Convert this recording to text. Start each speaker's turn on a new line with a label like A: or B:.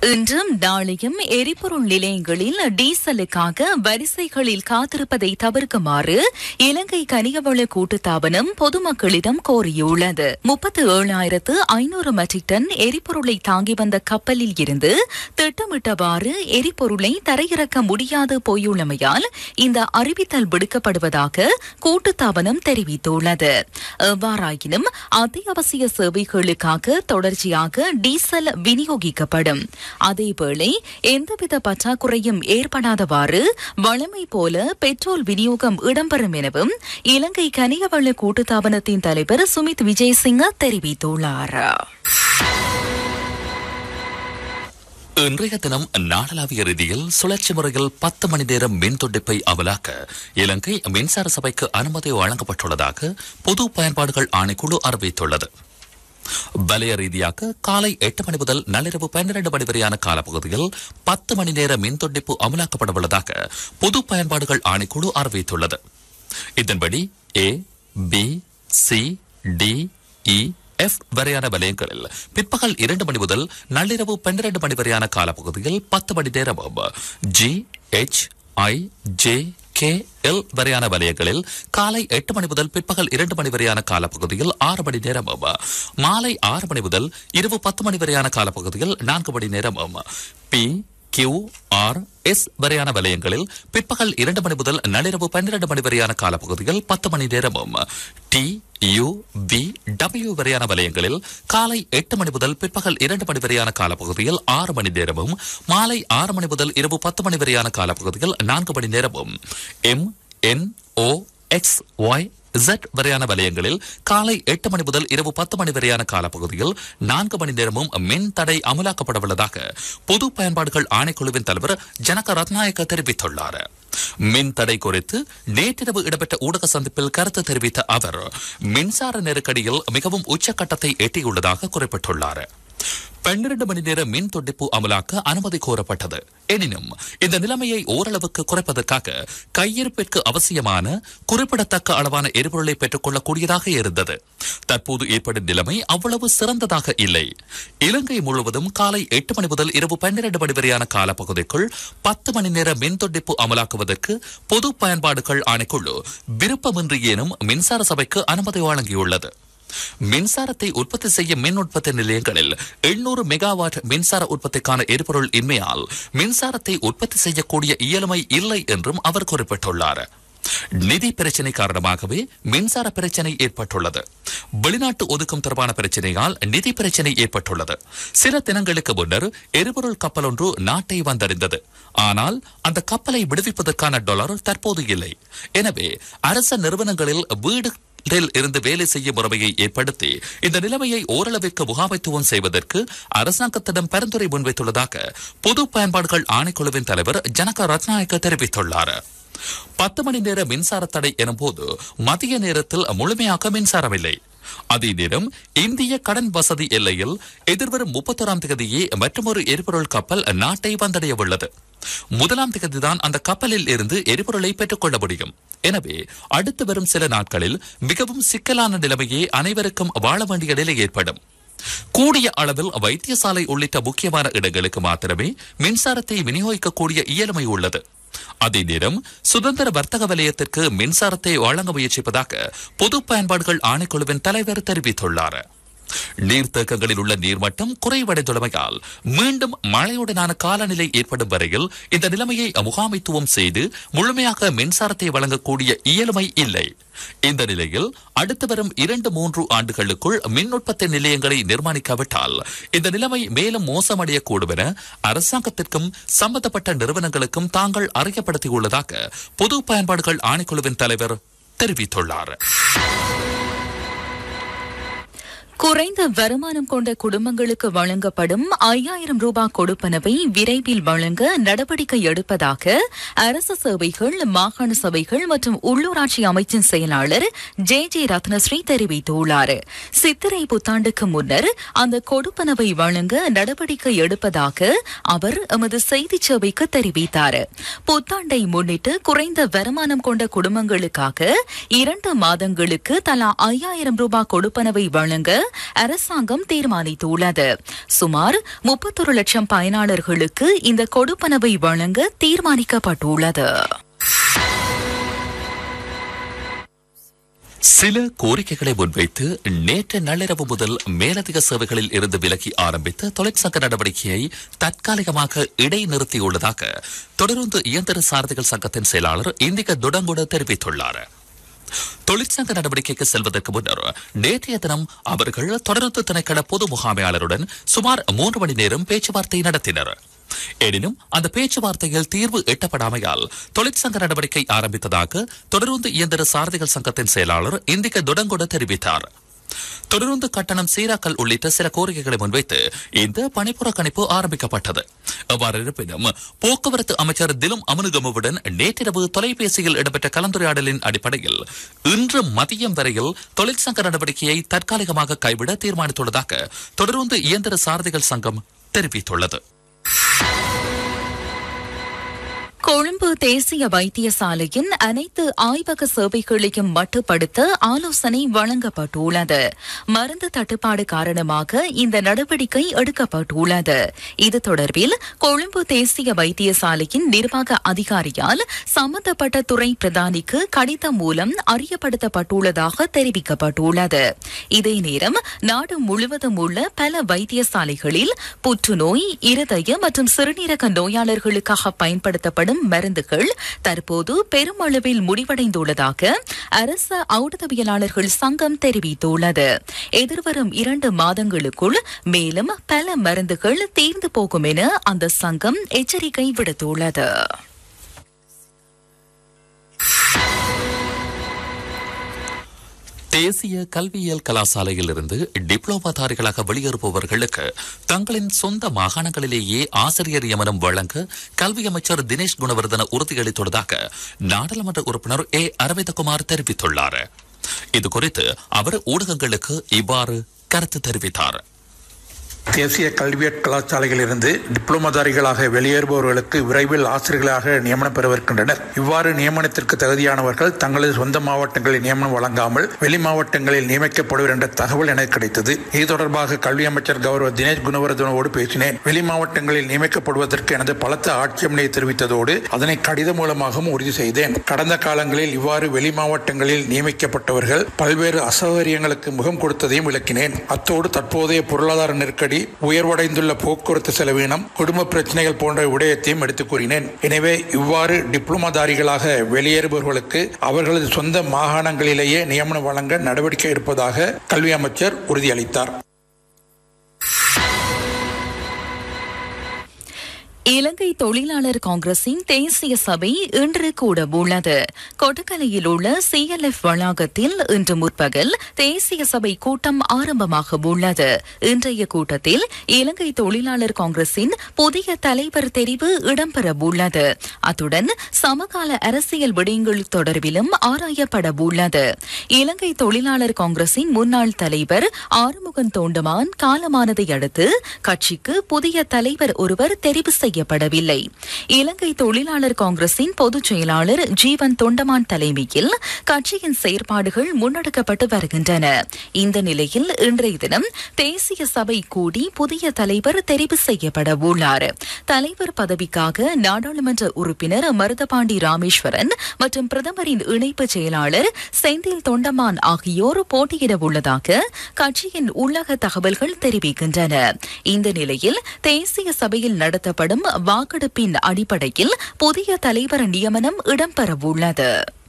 A: இன்றும் நாளையும் எரிபொருள் நிலையங்களில் டீசலுக்காக வரிசைகளில் காத்திருப்பதை தவிர்க்குமாறு இலங்கை கனியவள கூட்டுத்தாபனம் பொதுமக்களிடம் கோரியுள்ளது முப்பத்து ஏழாயிரத்து ஐநூறு மெட்ரிக் டன் எரிபொருளை தாங்கி வந்த கப்பலில் இருந்து திட்டமிட்டவாறு எரிபொருளை தரையிறக்க முடியாது போயுள்ளமையால் இந்த அறிவித்தல் விடுக்கப்படுவதாக கூட்டுத்தாபனம் தெரிவித்துள்ளது எவ்வாறாயினும் அத்தியாவசிய சேவைகளுக்காக தொடர்ச்சியாக டீசல் விநியோகிக்கப்படும் அதேவேளை எந்தவித பற்றாக்குறையும் ஏற்படாதவாறு வழமை போல பெட்ரோல் விநியோகம் இடம்பெறும் எனவும் இலங்கை கனியவள கூட்டுத்தாபனத்தின் தலைவர் சுமித் விஜயசிங்க தெரிவித்துள்ளார்
B: இன்றைய தினம் நாடளாவிய ரீதியில் சுழற்சி முறையில் பத்து மணி நேரம் மின் துண்டிப்பை அமலாக்க இலங்கை மின்சார சபைக்கு அனுமதி வழங்கப்பட்டுள்ளதாக பொது பயன்பாடுகள் ஆணைக்குழு அறிவித்துள்ளது வலய ரீதியாக காலை எட்டு மணி முதல் நள்ளிரவு பன்னிரண்டு மணி வரையான காலப்பகுதியில் பத்து மணி நேர மின் துண்டிப்பு அமலாக்கப்பட உள்ளதாக பொது பயன்பாடுகள் ஆணைக்குழு அறிவித்துள்ளது இதன்படி A B C D E F வரையான வலயங்களில் பிற்பகல் இரண்டு மணி முதல் நள்ளிரவு பன்னிரண்டு மணி வரையான காலப்பகுதியில் பத்து மணி நேரமும் G H I J K L வரையான வலயங்களில் காலை எட்டு மணி முதல் பிற்பகல் இரண்டு மணி வரையான காலப்பகுதியில் ஆறு மணி நேரமும் மாலை ஆறு மணி முதல் இரவு பத்து மணி வரையான காலப்பகுதியில் நான்கு மணி நேரமும் பி கியூ ஆர் எஸ் வரையான வலயங்களில் பிற்பகல் இரண்டு மணி முதல் நள்ளிரவு பன்னிரண்டு மணி வரையான காலப்பகுதியில் பத்து மணி நேரமும் டி யு வி டபிள்யூ வரையான வலயங்களில் காலை எட்டு மணி முதல் பிற்பகல் இரண்டு மணி வரையான காலப்பகுதியில் ஆறு மணி நேரமும் மாலை ஆறு மணி முதல் இரவு பத்து மணி வரையான காலப்பகுதியில் நான்கு மணி நேரமும் M N O X Y Z வரையான வலயங்களில் காலை எட்டு மணி முதல் இரவு பத்து மணி வரையான காலப்பகுதியில் நான்கு மணி நேரமும் மின் தடை அமலாக்கப்பட உள்ளதாக பொது பயன்பாடுகள் ஆணைக்குழுவின் தலைவர் ஜனக ரத்நாயக்க தெரிவித்துள்ளார் மின் தடை குறித்து நேற்றிரவு இடம்பெற்ற ஊடக சந்திப்பில் கருத்து தெரிவித்த அவர் மின்சார நெருக்கடியில் மிகவும் உச்சக்கட்டத்தை எட்டியுள்ளதாக குறிப்பிட்டுள்ளார் பன்னிரண்டு மணி நேர மின் துண்டிப்பு அமலாக்க அனுமதி கோரப்பட்டது எனினும் இந்த நிலைமையை ஓரளவுக்கு குறைப்பதற்காக கையிருப்பிற்கு அவசியமான குறிப்பிடத்தக்க அளவான எரிபொருளை பெற்றுக்கொள்ளக்கூடியதாக இருந்தது தற்போது ஏற்படும் நிலைமை அவ்வளவு சிறந்ததாக இல்லை இலங்கை முழுவதும் காலை எட்டு மணி முதல் இரவு பன்னிரண்டு மணி வரையான காலப்பகுதிக்குள் பத்து மணி நேர மின் துண்டிப்பு அமலாக்குவதற்கு பொது பயன்பாடுகள் ஆணைக்குழு விருப்பமின்றி ஏனும் மின்சார சபைக்கு அனுமதி வழங்கியுள்ளது மின்சாரத்தை உற்பத்தி செய்ய மின் உற்பத்தி நிலையங்களில் எண்ணூறு மெகாவாட் மின்சார உற்பத்திக்கான எரிபொருள் இன்மையால் மின்சாரத்தை உற்பத்தி செய்யக்கூடிய இயலுமை இல்லை என்றும் அவர் குறிப்பிட்டுள்ளார் நிதி பிரச்சினை காரணமாகவே மின்சார பிரச்சினை ஏற்பட்டுள்ளது வெளிநாட்டு ஒதுக்கம் தொடர்பான பிரச்சினையால் நிதி பிரச்சினை ஏற்பட்டுள்ளது சில தினங்களுக்கு முன்னர் எரிபொருள் கப்பல் ஒன்று நாட்டை வந்தடைந்தது ஆனால் அந்த கப்பலை விடுவிப்பதற்கான டாலர் தற்போது இல்லை எனவே அரச நிறுவனங்களில் வீடு இல் இருந்து வேலை செய்யும் முறைமையை ஏற்படுத்தி இந்த நிலைமையை ஓரளவிற்கு முகாமைத்துவம் செய்வதற்கு அரசாங்கத்திடம் பரிந்துரை முன்வைத்துள்ளதாக பொது பயன்பாடுகள் ஆணைக்குழுவின் தலைவர் ஜனக ரத்நாயக்க தெரிவித்துள்ளார் பத்து மணி நேர மின்சார தடை எனும்போது மதிய நேரத்தில் முழுமையாக மின்சாரம் இல்லை அதே நேரம் இந்திய கடன் வசதி எல்லையில் எதிர்வரும் முப்பத்தொராம் தேதியே மற்றொரு எரிபொருள் கப்பல் நாட்டை வந்தடைய உள்ளது முதலாம் தேதிதான் அந்த கப்பலில் இருந்து எரிபொருளை பெற்றுக்கொள்ள முடியும் எனவே அடுத்து வரும் சில நாட்களில் மிகவும் சிக்கலான நிலைமையே அனைவருக்கும் வாழ வேண்டிய நிலை ஏற்படும் கூடிய அளவில் வைத்தியசாலை உள்ளிட்ட முக்கியமான இடங்களுக்கு மாத்திரமே மின்சாரத்தை விநியோகிக்கக்கூடிய இயலுமை உள்ளது அதே நேரம் சுதந்திர வர்த்தக வலயத்திற்கு மின்சாரத்தை வழங்க முயற்சிப்பதாக பொது பயன்பாடுகள் ஆணைக்குழுவின் தலைவர் தெரிவித்துள்ளார் நீர்த்தேக்கங்களில் உள்ள நீர்மட்டம் குறைவடைந்துள்ளமையால் மீண்டும் மழையுடனான காலநிலை ஏற்படும் வரையில் இந்த நிலைமையை முகாமைத்துவம் செய்து முழுமையாக மின்சாரத்தை வழங்கக்கூடிய இயலுமை இல்லை இந்த நிலையில் அடுத்து வரும் இரண்டு மூன்று ஆண்டுகளுக்குள் மின் உற்பத்தி நிலையங்களை நிர்மாணிக்காவிட்டால் இந்த நிலைமை மேலும் மோசமடையக்கூடும் என அரசாங்கத்திற்கும் சம்பந்தப்பட்ட நிறுவனங்களுக்கும் தாங்கள் அறியப்படுத்தியுள்ளதாக பொது பயன்பாடுகள் ஆணைக்குழுவின் தலைவர் தெரிவித்துள்ளார்
A: குறைந்த வருமானம் கொண்ட குடும்பங்களுக்கு வழங்கப்படும் ஐயாயிரம் ரூபாய் கொடுப்பனவை விரைவில் வழங்க நடவடிக்கை எடுப்பதாக அரசு சேவைகள் மாகாண சபைகள் மற்றும் உள்ளூராட்சி அமைச்சின் செயலாளர் ஜே ஜே ரத்னஸ்ரீ தெரிவித்துள்ளார் சித்திரை புத்தாண்டுக்கு முன்னர் அந்த கொடுப்பனவை வழங்க நடவடிக்கை எடுப்பதாக அவர் எமது செய்திச் சேவைக்கு தெரிவித்தார் புத்தாண்டை முன்னிட்டு குறைந்த வருமானம் கொண்ட குடும்பங்களுக்காக இரண்டு மாதங்களுக்கு தலா ஐயாயிரம் ரூபாய் கொடுப்பனவை வழங்க அரசாங்கம் தீர்மானித்துள்ளது சுமார் முப்பத்தொரு லட்சம் பயனாளர்களுக்கு இந்த கொடுப்பனவை வழங்க தீர்மானிக்கப்பட்டுள்ளது
B: சில கோரிக்கைகளை முன்வைத்து நேற்று நள்ளிரவு முதல் மேலதிக சேவைகளில் இருந்து விலகி ஆரம்பித்த தொழிற்சங்க நடவடிக்கையை தற்காலிகமாக இடைநிறுத்தியுள்ளதாக தொடருந்து இயந்திர சாரதிகள் சங்கத்தின் செயலாளர் இந்திக துடங்குட தெரிவித்துள்ளார் தொழிற்சங்க நடவடிக்கைக்கு செல்வதற்கு முன்னர் நேற்றைய தினம் அவர்கள் தொடர்ந்து திணைக்கள பொது முகாமையாளருடன் சுமார் மூன்று மணி நேரம் பேச்சுவார்த்தை நடத்தினர் எனினும் அந்த பேச்சுவார்த்தையில் தீர்வு எட்டப்படாமையால் தொழிற்சங்க நடவடிக்கை ஆரம்பித்ததாக தொடருந்து இயந்திர சாரதிகள் சங்கத்தின் செயலாளர் இந்திக துடங்குட தெரிவித்தார் தொடருந்து கட்டணம் சீராக்கல் உள்ளிட்ட சில கோரிக்கைகளை முன்வைத்து இந்த பணிப்புறக்கணிப்பு ஆரம்பிக்கப்பட்டது அவ்வாறு இருப்பினும் போக்குவரத்து அமைச்சர் திலும் அமனுகமுவுடன் நேற்றிரவு தொலைபேசியில் இடம்பெற்ற கலந்துரையாடலின் அடிப்படையில் இன்று மதியம் வரையில் தொழிற்சங்க நடவடிக்கையை தற்காலிகமாக கைவிட தீர்மானித்துள்ளதாக தொடருந்து இயந்திர சாரதிகள் சங்கம் தெரிவித்துள்ளது
A: கொழும்பு தேசிய வைத்தியசாலையின் அனைத்து ஆய்வக சேவைகளையும் மட்டுப்படுத்த ஆலோசனை வழங்கப்பட்டுள்ளது மருந்து தட்டுப்பாடு காரணமாக இந்த நடவடிக்கை எடுக்கப்பட்டுள்ளது இது தொடர்பில் கொழும்பு தேசிய வைத்தியசாலையின் நிர்வாக அதிகாரியால் சம்பந்தப்பட்ட துறை பிரதானிக்கு கடிதம் மூலம் அறியப்படுத்தப்பட்டுள்ளதாக தெரிவிக்கப்பட்டுள்ளது இதே நேரம் நாடு முழுவதும் உள்ள பல வைத்தியசாலைகளில் புற்றுநோய் இருதய மற்றும் சிறுநீரக நோயாளர்களுக்காக பயன்படுத்தப்படும் மருந்துகள் தற்போது பெருமளவில் முடிவடைந்துள்ளதாக அரசு ஊடகவியலாளர்கள் சங்கம் தெரிவித்துள்ளது எதிர்வரும் இரண்டு மாதங்களுக்குள் மேலும் பல மருந்துகள் தீர்ந்து போகும் என அந்த சங்கம் எச்சரிக்கை விடுத்துள்ளது
B: தேசிய கல்வியியல் கலாசாலையில் இருந்து டிப்ளோமாதாரிகளாக வெளியேறுபவர்களுக்கு தங்களின் சொந்த மாகாணங்களிலேயே ஆசிரியர் நியமனம் வழங்க கல்வி அமைச்சர் தினேஷ் குணவர்தன உறுதியளித்துள்ளதாக நாடாளுமன்ற உறுப்பினர் ஏ அரவிந்தகுமார் தெரிவித்துள்ளார் இதுகுறித்து அவர் ஊடகங்களுக்கு இவ்வாறு கருத்து தெரிவித்தார்
C: தேசிய கல்வியற் கலாசாலைகளிலிருந்து டிப்ளோமாதாரிகளாக வெளியேறுபவர்களுக்கு விரைவில் ஆசிரியர்களாக நியமனம் பெறவிருக்கின்றனர் இவ்வாறு நியமனத்திற்கு தகுதியானவர்கள் தங்களது சொந்த மாவட்டங்களில் நியமனம் வழங்காமல் வெளி மாவட்டங்களில் நியமிக்கப்படுவர் என்ற தகவல் எனக்கு கிடைத்தது இது தொடர்பாக கல்வி அமைச்சர் கௌரவ தினேஷ் குணவர்தனோடு பேசினேன் வெளி மாவட்டங்களில் நியமிக்கப்படுவதற்கு எனது பலத்த ஆட்சேபனையை தெரிவித்ததோடு அதனை கடிதம் மூலமாகவும் உறுதி செய்தேன் கடந்த காலங்களில் இவ்வாறு வெளி மாவட்டங்களில் நியமிக்கப்பட்டவர்கள் பல்வேறு அசௌகரியங்களுக்கு முகம் கொடுத்ததையும் விளக்கினேன் அத்தோடு தற்போதைய பொருளாதார நெருக்கடி உயர்வடைந்துள்ள போக்குவரத்து செலவினம் குடும்ப பிரச்சனைகள் போன்ற விடயத்தையும் எடுத்துக் கூறினேன் எனவே இவ்வாறு டிப்ளோமாதாரிகளாக வெளியேறுபவர்களுக்கு அவர்களது சொந்த மாகாணங்களிலேயே நியமனம் வழங்க நடவடிக்கை எடுப்பதாக கல்வி அமைச்சர் உறுதியளித்தார்
A: இலங்கை தொழிலாளர் காங்கிரசின் தேசிய சபை இன்று கூட உள்ளது கொட்டக்கலையில் உள்ள சிஎல்எஃப் வளாகத்தில் இன்று முற்பகல் தேசிய சபை கூட்டம் ஆரம்பமாக உள்ளது இன்றைய கூட்டத்தில் இலங்கை தொழிலாளர் காங்கிரசின் புதிய தலைவர் தெரிவு இடம்பெற உள்ளது அத்துடன் சமகால அரசியல் விடயங்கள் தொடர்பிலும் ஆராயப்பட உள்ளது இலங்கை தொழிலாளர் காங்கிரசின் முன்னாள் தலைவர் ஆறுமுகன் தோண்டமான் காலமானதை அடுத்து கட்சிக்கு புதிய தலைவர் ஒருவர் தெரிவு செய்யப்படவில்லை இலங்கை தொழிலாளர் காங்கிரசின் பொதுச் செயலாளர் ஜீவன் தொண்டமான் தலைமையில் கட்சியின் செயற்பாடுகள் முன்னெடுக்கப்பட்டு வருகின்றன இந்த நிலையில் இன்றைய தினம் தேசிய சபை கூடி புதிய தலைவர் தெரிவு செய்யப்பட உள்ளார் தலைவர் பதவிக்காக நாடாளுமன்ற உறுப்பினர் மருதபாண்டி ராமேஸ்வரன் மற்றும் பிரதமரின் இணைப்பு செயலாளர் செந்தில் தொண்டமான் ஆகியோர் போட்டியிட உள்ளதாக கட்சியின் உள்ளக தகவல்கள் தெரிவிக்கின்றன இந்த நிலையில் தேசிய சபையில் நடத்தப்படும் வாக்கெடுப்பின் அடிப்படையில் புதிய தலைவர் நியமனம் இடம்பெறவுள்ளது